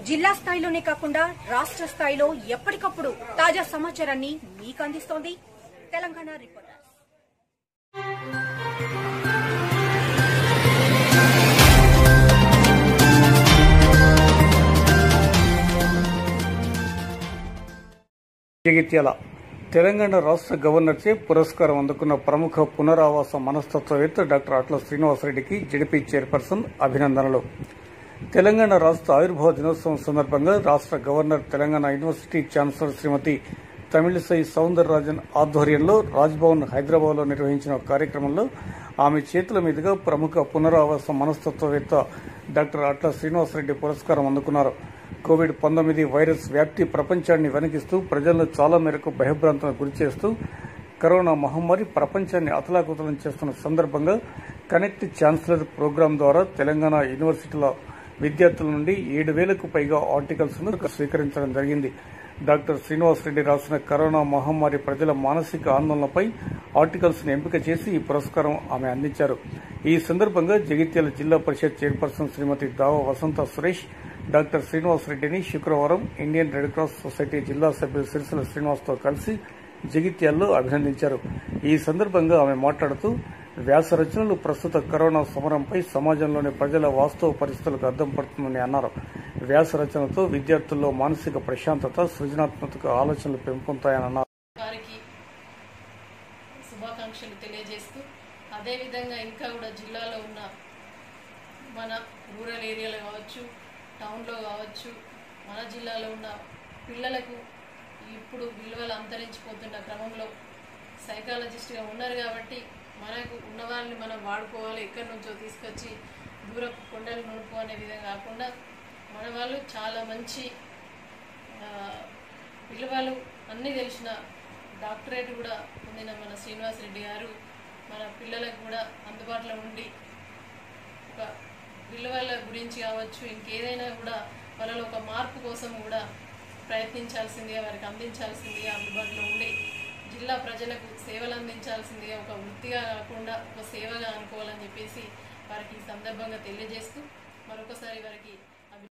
జిల్లా స్థాయిలోనే కాకుండా రాష్ట్ర స్థాయిలో ఎప్పటికప్పుడు తాజా సమాచారాన్ని మీకు అందిస్తోంది తెలంగాణ రిపోర్టర్స్ జగిత్యాల తెలంగాణ రాష్ట్ర గవర్నర్చే పురస్కారం అందుకున్న ప్రముఖ పునరావాస మనస్తత్వవేత్త డాక్టర్ అట్ల శ్రీనివాసరెడ్డికి జడిపి చైర్పర్సన్ అభినందనలు తెలంగాణ రాష్ట్ర ఆవిర్భావ దినోత్సవం సందర్భంగా రాష్ట్ర governor Telangana university chancellor Shrimati Tamilisai Soundararajan ఆధ్వర్యంలో రాజ్భవన్ హైదరాబాద్లో నిర్వహించిన కార్యక్రమంలో ఆమె చేతుల మీదుగా ప్రముఖ పునరావాస మనస్తత్వవేత్త డాక్టర్ అట్ల శ్రీనివాసరెడ్డి పురస్కారం అందుకున్నారు కోవిడ్ పంతొమ్మిది వైరస్ వ్యాప్తి ప్రపంచాన్ని వెనకిస్తూ ప్రజలను చాలా మేరకు భయభ్రాంతులకు గురిచేస్తూ కరోనా మహమ్మారి ప్రపంచాన్ని అతలాకుతలం చేస్తున్న సందర్భంగా కనెక్ట్ ఛాన్సలర్ ప్రోగ్రాం ద్వారా తెలంగాణ యూనివర్సిటీల విద్యార్థుల నుండి ఏడు వేలకు పైగా ఆర్టికల్స్ ను స్వీకరించడం జరిగింది డాక్టర్ శ్రీనివాసరెడ్డి రాసిన కరోనా మహమ్మారి ప్రజల మానసిక ఆందోళనపై ఆర్టికల్స్ ను ఎంపిక చేసి ఈ పురస్కారం ఆమె అందించారు ఈ సందర్భంగా జగిత్యాల జిల్లా పరిషత్ చైర్పర్సన్ శ్రీమతి దావ వసంత సురేష్ డాక్టర్ శ్రీనివాసరెడ్డిని శుక్రవారం ఇండియన్ రెడ్ క్రాస్ సొసైటీ జిల్లా సభ్యులు సిరిసిల శ్రీనివాస్తో కలిసి జగిత్యాల్లో అభినందించారు ఈ సందర్భంగా ఆమె మాట్లాడుతూ వ్యాస రచనలు ప్రస్తుత కరోనా సమరంపై సమాజంలోని ప్రజల వాస్తవ పరిస్థితులకు అద్దం పడుతుందని అన్నారు వ్యాస రచనతో విద్యార్థుల్లో మానసిక ప్రశాంతత సృజనాత్మక ఆలోచనలు పెంపొందుతాయని అన్నారు వారికి శుభాకాంక్షలు తెలియజేస్తూ అదేవిధంగా ఇంకా కూడా జిల్లాలో ఉన్న మన రూరల్ ఏరియాలో కావచ్చు టౌన్లో కావచ్చు మన జిల్లాలో ఉన్న పిల్లలకు ఇప్పుడు విలువలు అంతరించిపోతున్న క్రమంలో సైకాలజిస్ట్గా ఉన్నారు కాబట్టి మనకు ఉన్న వాళ్ళని మనం వాడుకోవాలి ఎక్కడి నుంచో తీసుకొచ్చి దూరపు కొండలు నూరుకో అనే విధంగా కాకుండా మన వాళ్ళు చాలా మంచి ఆ, విలువలు అన్నీ తెలిసిన డాక్టరేట్ కూడా పొందిన మన శ్రీనివాస్ రెడ్డి గారు మన పిల్లలకు కూడా అందుబాటులో ఉండి ఒక విలువల గురించి కావచ్చు ఇంకేదైనా కూడా వాళ్ళలో ఒక మార్పు కోసం కూడా ప్రయత్నించాల్సిందిగా వారికి అందించాల్సిందిగా అందుబాటులో ఉండి జిల్లా ప్రజలకు సేవలు అందించాల్సిందిగా ఒక వృత్తిగా కాకుండా ఒక సేవగా అనుకోవాలని చెప్పేసి వారికి ఈ సందర్భంగా తెలియజేస్తూ మరొకసారి వారికి